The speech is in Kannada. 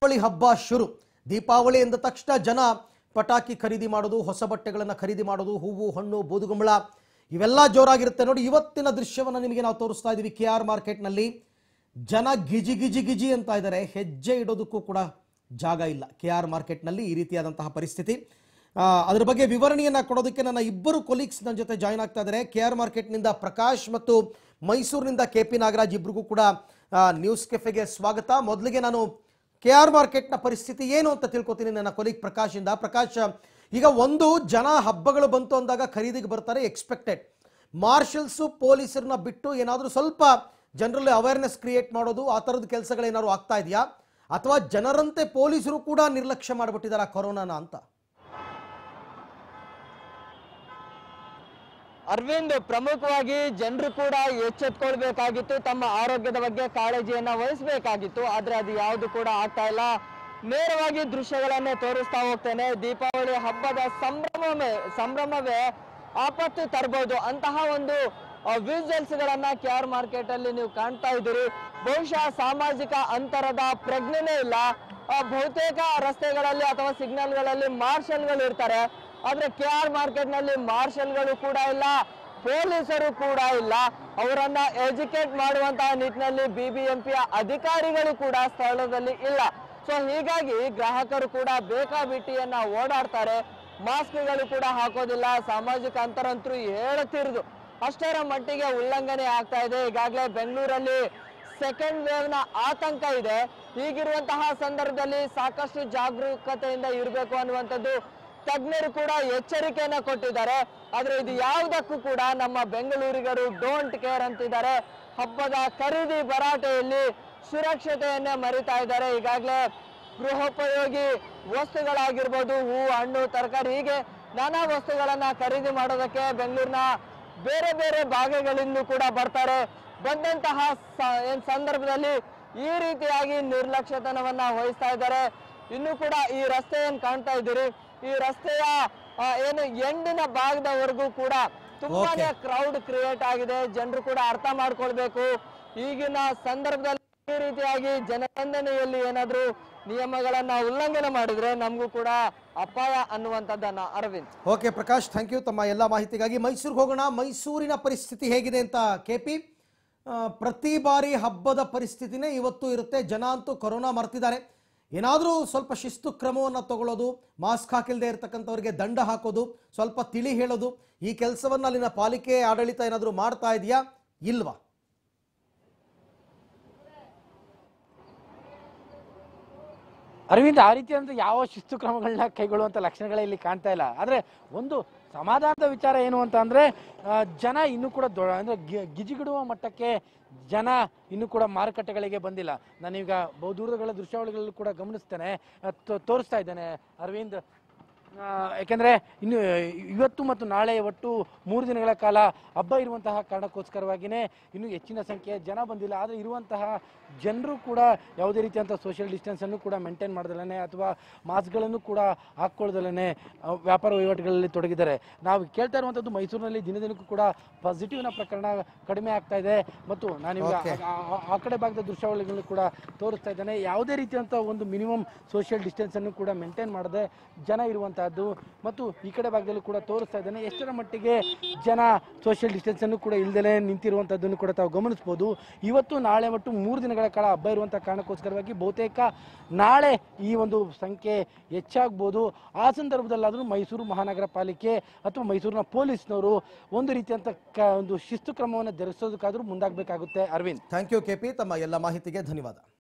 ದೀಪಾವಳಿ ಹಬ್ಬ ಶುರು ದೀಪಾವಳಿ ಎಂದ ತಕ್ಷಣ ಜನ ಪಟಾಕಿ ಖರೀದಿ ಮಾಡೋದು ಹೊಸ ಬಟ್ಟೆಗಳನ್ನು ಖರೀದಿ ಮಾಡೋದು ಹೂವು ಹಣ್ಣು ಬೂದುಗುಂಬಳ ಇವೆಲ್ಲ ಜೋರಾಗಿರುತ್ತೆ ನೋಡಿ ಇವತ್ತಿನ ದೃಶ್ಯವನ್ನು ನಿಮಗೆ ನಾವು ತೋರಿಸ್ತಾ ಇದ್ದೀವಿ ಕೆ ಆರ್ ಮಾರ್ಕೆಟ್ನಲ್ಲಿ ಜನ ಗಿಜಿ ಗಿಜಿ ಗಿಜಿ ಅಂತ ಇದ್ದಾರೆ ಹೆಜ್ಜೆ ಇಡೋದಕ್ಕೂ ಕೂಡ ಜಾಗ ಇಲ್ಲ ಕೆ ಆರ್ ಮಾರ್ಕೆಟ್ನಲ್ಲಿ ಈ ರೀತಿಯಾದಂತಹ ಪರಿಸ್ಥಿತಿ ಆ, ಅದ್ರ ಬಗ್ಗೆ ವಿವರಣೆಯನ್ನು ಕೊಡೋದಕ್ಕೆ ನನ್ನ ಇಬ್ಬರು ಕೊಲೀಗ್ಸ್ ನನ್ನ ಜೊತೆ ಜಾಯ್ನ್ ಆಗ್ತಾ ಇದ್ದಾರೆ ಕೆ ಆರ್ ಮಾರ್ಕೆಟ್ನಿಂದ ಪ್ರಕಾಶ್ ಮತ್ತು ಮೈಸೂರಿನಿಂದ ಕೆ ಪಿ ನಾಗರಾಜ್ ಇಬ್ಬರಿಗೂ ಕೂಡ ಆ, ನ್ಯೂಸ್ ಕೆಫೆಗೆ ಸ್ವಾಗತ ಮೊದಲಿಗೆ ನಾನು ಕೆ ಆರ್ ಮಾರ್ಕೆಟ್ನ ಪರಿಸ್ಥಿತಿ ಏನು ಅಂತ ತಿಳ್ಕೊತೀನಿ ನನ್ನ ಕೊಲೀಗ್ ಪ್ರಕಾಶಿಂದ ಪ್ರಕಾಶ್ ಈಗ ಒಂದು ಜನ ಹಬ್ಬಗಳು ಬಂತು ಅಂದಾಗ ಖರೀದಿಗೆ ಬರ್ತಾರೆ ಎಕ್ಸ್ಪೆಕ್ಟೆಡ್ ಮಾರ್ಷಲ್ಸು ಪೊಲೀಸರನ್ನ ಬಿಟ್ಟು ಏನಾದರೂ ಸ್ವಲ್ಪ ಜನರಲ್ಲಿ ಅವೇರ್ನೆಸ್ ಕ್ರಿಯೇಟ್ ಮಾಡೋದು ಆ ಥರದ ಕೆಲಸಗಳೇನಾದ್ರು ಆಗ್ತಾ ಇದೆಯಾ ಅಥವಾ ಜನರಂತೆ ಪೊಲೀಸರು ಕೂಡ ನಿರ್ಲಕ್ಷ್ಯ ಮಾಡಿಬಿಟ್ಟಿದ್ದಾರೆ ಕೊರೋನಾನ ಅಂತ ಅರವಿಂದ್ ಪ್ರಮುಖವಾಗಿ ಜನರು ಕೂಡ ಎಚ್ಚೆತ್ಕೊಳ್ಬೇಕಾಗಿತ್ತು ತಮ್ಮ ಆರೋಗ್ಯದ ಬಗ್ಗೆ ಕಾಳಜಿಯನ್ನ ವಹಿಸಬೇಕಾಗಿತ್ತು ಆದ್ರೆ ಅದು ಯಾವುದು ಕೂಡ ಆಗ್ತಾ ಇಲ್ಲ ನೇರವಾಗಿ ದೃಶ್ಯಗಳನ್ನೇ ತೋರಿಸ್ತಾ ಹೋಗ್ತೇನೆ ದೀಪಾವಳಿ ಹಬ್ಬದ ಸಂಭ್ರಮವೇ ಸಂಭ್ರಮವೇ ಆಪತ್ತು ತರಬಹುದು ಅಂತಹ ಒಂದು ವಿಜುವಲ್ಸ್ ಗಳನ್ನ ಕೆ ಆರ್ ಮಾರ್ಕೆಟ್ ಅಲ್ಲಿ ನೀವು ಕಾಣ್ತಾ ಇದ್ದೀರಿ ಬಹುಶಃ ಸಾಮಾಜಿಕ ಅಂತರದ ಪ್ರಜ್ಞೆನೇ ಇಲ್ಲ ಆ, ಬಹುತೇಕ ರಸ್ತೆಗಳಲ್ಲಿ ಅಥವಾ ಸಿಗ್ನಲ್ಗಳಲ್ಲಿ ಮಾರ್ಷಲ್ಗಳು ಇರ್ತಾರೆ ಆದ್ರೆ ಕೆ ಆರ್ ಮಾರ್ಕೆಟ್ ನಲ್ಲಿ ಮಾರ್ಷಲ್ಗಳು ಕೂಡ ಇಲ್ಲ ಪೊಲೀಸರು ಕೂಡ ಇಲ್ಲ ಅವರನ್ನ ಎಜುಕೇಟ್ ಮಾಡುವಂತಹ ನಿಟ್ಟಿನಲ್ಲಿ ಬಿಬಿಎಂಪಿಯ ಅಧಿಕಾರಿಗಳು ಕೂಡ ಸ್ಥಳದಲ್ಲಿ ಇಲ್ಲ ಸೊ ಹೀಗಾಗಿ ಗ್ರಾಹಕರು ಕೂಡ ಬೇಕಾಬಿಟ್ಟಿಯನ್ನ ಓಡಾಡ್ತಾರೆ ಮಾಸ್ಕ್ಗಳು ಕೂಡ ಹಾಕೋದಿಲ್ಲ ಸಾಮಾಜಿಕ ಅಂತರ ಅಂತೂ ಹೇಳುತ್ತಿರುದು ಅಷ್ಟರ ಮಟ್ಟಿಗೆ ಉಲ್ಲಂಘನೆ ಆಗ್ತಾ ಇದೆ ಈಗಾಗಲೇ ಬೆಂಗಳೂರಲ್ಲಿ ಸೆಕೆಂಡ್ ವೇವ್ ನ ಆತಂಕ ಇದೆ ಹೀಗಿರುವಂತಹ ಸಂದರ್ಭದಲ್ಲಿ ಸಾಕಷ್ಟು ಜಾಗರೂಕತೆಯಿಂದ ಇರಬೇಕು ಅನ್ನುವಂಥದ್ದು ತಜ್ಞರು ಕೂಡ ಎಚ್ಚರಿಕೆಯನ್ನ ಕೊಟ್ಟಿದ್ದಾರೆ ಆದ್ರೆ ಇದು ಯಾವುದಕ್ಕೂ ಕೂಡ ನಮ್ಮ ಬೆಂಗಳೂರಿಗರು ಡೋಂಟ್ ಕೇರ್ ಅಂತಿದ್ದಾರೆ ಹಬ್ಬದ ಖರೀದಿ ಭರಾಟೆಯಲ್ಲಿ ಸುರಕ್ಷತೆಯನ್ನೇ ಮರಿತಾ ಇದ್ದಾರೆ ಈಗಾಗಲೇ ಗೃಹೋಪಯೋಗಿ ವಸ್ತುಗಳಾಗಿರ್ಬೋದು ಹೂ ಹಣ್ಣು ತರಕಾರಿ ಹೀಗೆ ನಾನಾ ವಸ್ತುಗಳನ್ನ ಖರೀದಿ ಮಾಡೋದಕ್ಕೆ ಬೆಂಗಳೂರಿನ ಬೇರೆ ಬೇರೆ ಭಾಗಗಳಿಂದ ಕೂಡ ಬರ್ತಾರೆ ಬಂದಂತಹ ಸ- ಏನ್ ಸಂದರ್ಭದಲ್ಲಿ ಈ ರೀತಿಯಾಗಿ ನಿರ್ಲಕ್ಷ್ಯತನವನ್ನ ವಹಿಸ್ತಾ ಇದ್ದಾರೆ ಇನ್ನು ಕೂಡ ಈ ರಸ್ತೆ ಏನ್ ಕಾಣ್ತಾ ಇದ್ದೀರಿ ಈ ರಸ್ತೆಯ ಆ, ಏನು ಎಂಡಿನ ಭಾಗದವರೆಗೂ ಕೂಡ ತುಂಬಾನೇ ಕ್ರೌಡ್ ಕ್ರಿಯೇಟ್ ಆಗಿದೆ ಜನರು ಕೂಡ ಅರ್ಥ ಮಾಡ್ಕೊಳ್ಬೇಕು ಈಗಿನ ಸಂದರ್ಭದಲ್ಲಿ ಈ ರೀತಿಯಾಗಿ ಜನಸಂದಣಿಯಲ್ಲಿ ಏನಾದ್ರೂ ನಿಯಮಗಳನ್ನ ಉಲ್ಲಂಘನೆ ಮಾಡಿದ್ರೆ ನಮಗೂ ಕೂಡ ಅಪಾಯ ಅನ್ನುವಂಥದ್ದನ್ನ Arvind okay Prakash thank you ತಮ್ಮ ಎಲ್ಲ ಮಾಹಿತಿಗಾಗಿ ಮೈಸೂರಿಗೆ ಹೋಗೋಣ ಮೈಸೂರಿನ ಪರಿಸ್ಥಿತಿ ಹೇಗಿದೆ ಅಂತ ಕೆ ಪಿ ಪ್ರತಿ ಬಾರಿ ಹಬ್ಬದ ಪರಿಸ್ಥಿತಿನೇ ಇವತ್ತು ಇರುತ್ತೆ ಜನ ಅಂತೂ ಕೊರೋನಾ ಮರ್ತಿದ್ದಾರೆ ಏನಾದರೂ ಸ್ವಲ್ಪ ಶಿಸ್ತು ಕ್ರಮವನ್ನು ತಗೊಳ್ಳೋದು ಮಾಸ್ಕ್ ಹಾಕಿಲ್ಲದೆ ಇರತಕ್ಕಂಥವ್ರಿಗೆ ದಂಡ ಹಾಕೋದು ಸ್ವಲ್ಪ ತಿಳಿ ಹೇಳೋದು ಈ ಕೆಲಸವನ್ನು ಅಲ್ಲಿನ ಪಾಲಿಕೆ ಆಡಳಿತ ಏನಾದರೂ ಮಾಡ್ತಾ ಇದೆಯಾ ಇಲ್ವಾ ಅರವಿಂದ್ ಆ ರೀತಿಯಾದಂಥ ಯಾವ ಶಿಸ್ತು ಕ್ರಮಗಳನ್ನ ಕೈಗೊಳ್ಳುವಂಥ ಲಕ್ಷಣಗಳೇ ಇಲ್ಲಿ ಕಾಣ್ತಾ ಇಲ್ಲ ಆದರೆ ಒಂದು ಸಮಾಧಾನದ ವಿಚಾರ ಏನು ಅಂತ ಅಂದರೆ ಜನ ಇನ್ನೂ ಕೂಡ ದೊಡ್ಡ ಅಂದರೆ ಗಿಜಿಗಿಡುವ ಮಟ್ಟಕ್ಕೆ ಜನ ಇನ್ನೂ ಕೂಡ ಮಾರುಕಟ್ಟೆಗಳಿಗೆ ಬಂದಿಲ್ಲ ನಾನೀಗ ಬಹುದೂರಗಳ ದೃಶ್ಯಾವಳಿಗಳಲ್ಲೂ ಕೂಡ ಗಮನಿಸ್ತೇನೆ ಆ, ತೋ- ತೋರಿಸ್ತಾ ಇದ್ದೇನೆ ಅರವಿಂದ್ ಆ, ಯಾಕೆಂದ್ರೆ ಇನ್ನು ಇವತ್ತು ಮತ್ತು ನಾಳೆ ಒಟ್ಟು ಮೂರು ದಿನಗಳ ಕಾಲ ಹಬ್ಬ ಇರುವಂತಹ ಕಾರಣಕ್ಕೋಸ್ಕರವಾಗಿಯೇ ಇನ್ನೂ ಹೆಚ್ಚಿನ ಸಂಖ್ಯೆಯ ಜನ ಬಂದಿಲ್ಲ ಆದರೆ ಇರುವಂತಹ ಜನರು ಕೂಡ ಯಾವುದೇ ರೀತಿಯಂಥ ಸೋಷಿಯಲ್ ಡಿಸ್ಟೆನ್ಸನ್ನು ಕೂಡ ಮೇಂಟೈನ್ ಮಾಡ್ದಲೇ ಅಥವಾ ಮಾಸ್ಕ್ಗಳನ್ನು ಕೂಡ ಹಾಕ್ಕೊಳ್ದಲೇ ವ್ಯಾಪಾರ ವಹಿವಾಟುಗಳಲ್ಲಿ ತೊಡಗಿದ್ದಾರೆ ನಾವು ಕೇಳ್ತಾ ಇರುವಂಥದ್ದು ಮೈಸೂರಿನಲ್ಲಿ ದಿನ ದಿನಕ್ಕೂ ಕೂಡ ಪಾಸಿಟಿವ್ನ ಪ್ರಕರಣ ಕಡಿಮೆ ಆಗ್ತಾ ಇದೆ ಮತ್ತು ನಾನು ಇವಾಗ Okay. ಆ- ಆ- ಆ ಕಡೆ ಭಾಗದ ದೃಶ್ಯಾವಳಿಗಳನ್ನು ಕೂಡ ತೋರಿಸ್ತಾ ಇದ್ದಾನೆ ಯಾವುದೇ ರೀತಿಯಂಥ ಒಂದು ಮಿನಿಮಮ್ ಸೋಷಿಯಲ್ ಡಿಸ್ಟೆನ್ಸ್ ಅನ್ನು ಕೂಡ ಮೇಂಟೈನ್ ಮಾಡದೆ ಜನ ಇರುವಂತಹದ್ದು ಮತ್ತು ಈ ಕಡೆ ಭಾಗದಲ್ಲೂ ಕೂಡ ತೋರಿಸ್ತಾ ಇದ್ದಾನೆ ಎಷ್ಟರ ಮಟ್ಟಿಗೆ ಜನ ಸೋಷಿಯಲ್ ಡಿಸ್ಟೆನ್ಸ್ ಅನ್ನು ಕೂಡ ಇಲ್ದಲೇ ನಿಂತಿರುವಂತದ್ದನ್ನು ಕೂಡ ತಾವು ಗಮನಿಸಬಹುದು ಇವತ್ತು ನಾಳೆ ಮತ್ತು ಮೂರು ದಿನಗಳ ಕಾಲ ಹಬ್ಬ ಇರುವಂತಹ ಕಾರಣಕ್ಕೋಸ್ಕರವಾಗಿ ಬಹುತೇಕ ನಾಳೆ ಈ ಒಂದು ಸಂಖ್ಯೆ ಹೆಚ್ಚಾಗ್ಬೋದು ಆ ಸಂದರ್ಭದಲ್ಲಾದರೂ ಮೈಸೂರು ಮಹಾನಗರ ಪಾಲಿಕೆ ಅಥವಾ ಮೈಸೂರಿನ ಪೊಲೀಸ್ನವರು ಒಂದು ರೀತಿಯಂಥ ಕ ಒಂದು ಶಿಸ್ತು ಕ್ರಮವನ್ನು ಜರುಗಿಸೋದಕ್ಕಾದರೂ ಮುಂದಾಗಬೇಕಾಗುತ್ತೆ Arvind thank you K P ತಮ್ಮ ಎಲ್ಲ ಮಾಹಿತಿಗೆ ಧನ್ಯವಾದ